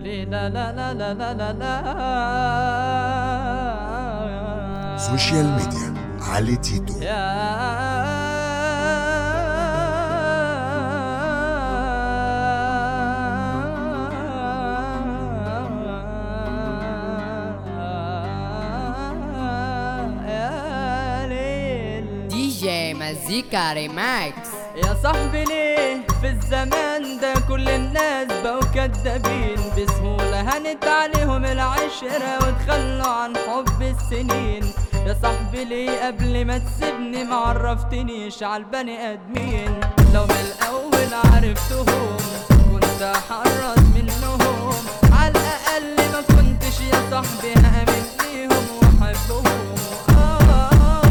لي لا لا لا لا لا لا لا سوشيال ميديا علي تيتو يا ليل دي جي مزيكا ريماكس يا صاحبي ليه في الزمان ده كل الناس بقوا كدابين بسهولة هنت عليهم العشرة وتخلوا عن حب السنين يا صاحبي ليه قبل ما تسيبني معرفتنيش عالبني ادمين لو من الاول عرفتهم كنت احرص منهم عالاقل ما كنتش يا صاحبي هامن ليهم واحبهم آه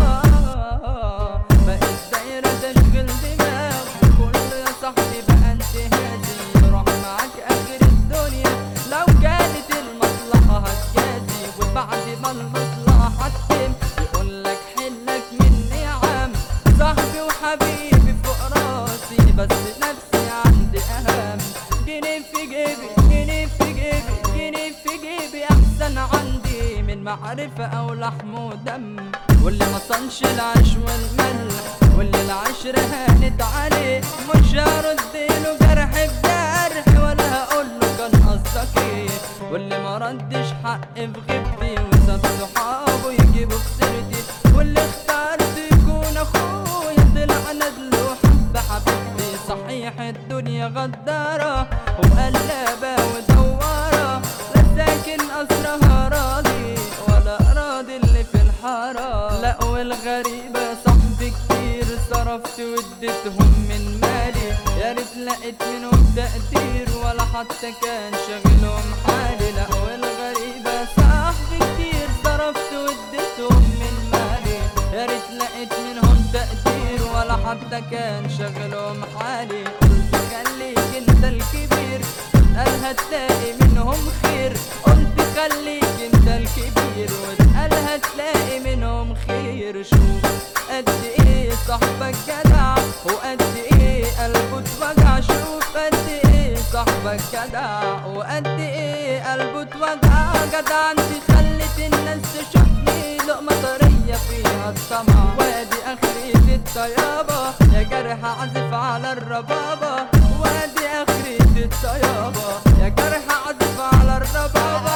بقت دايرة تشغل دماغ كله يا صاحبي بقى انتهازي يروح معاك اخر الدنيا لو كانت المصلحة هتجازي وبعد ما المصلحة هتتم يقول لك حلك مني يا عم صاحبي وحبيبي فوق راسي بس نفسي عندي اهم جنيه في جيبي جنيه في جيبي جنيه في جيبي احسن عندي من معرفة او لحم ودم واللي ما صنش العيش والملح واللي العشرة هانت عليه مش هرد له جرح بجرح ولا هقول له كان قصدك ايه واللي ما ردش حق في غيبتي وساب صحابه يجيبوا في سيرتي واللي اخترت يكون اخويا طلع ندل وحب حبيبتي صحيح الدنيا غدارة وقلابة ودوارة لا ساكن أسرها راضي ولا راضي اللي في الحارة لا والغريبة صاحبي كتير صرفت واديتهم من مالي يا ريت لقيت منهم تقدير ولا حتى كان شغلهم حالي لا والغريبة صاحبي كتير صرفت واديتهم من مالي يا ريت لقيت منهم تقدير ولا حتى كان شغلهم حالي قلت خليك انت الكبير قال هتلاقي منهم خير قلت خليك انت الكبير واتقال هتلاقي منهم خير شوف قد ايه صاحبك جدع وقد ايه قلبه اتوجع شوف قد ايه صاحبك جدع وقد ايه قلبه اتوجع جدع انت خلت الناس تشوفني لقمة طرية فيها الطمع وادي اخرة الطيابة يا جرح عزف على الربابة وادي اخرة الطيابة يا جرح عزف على الربابة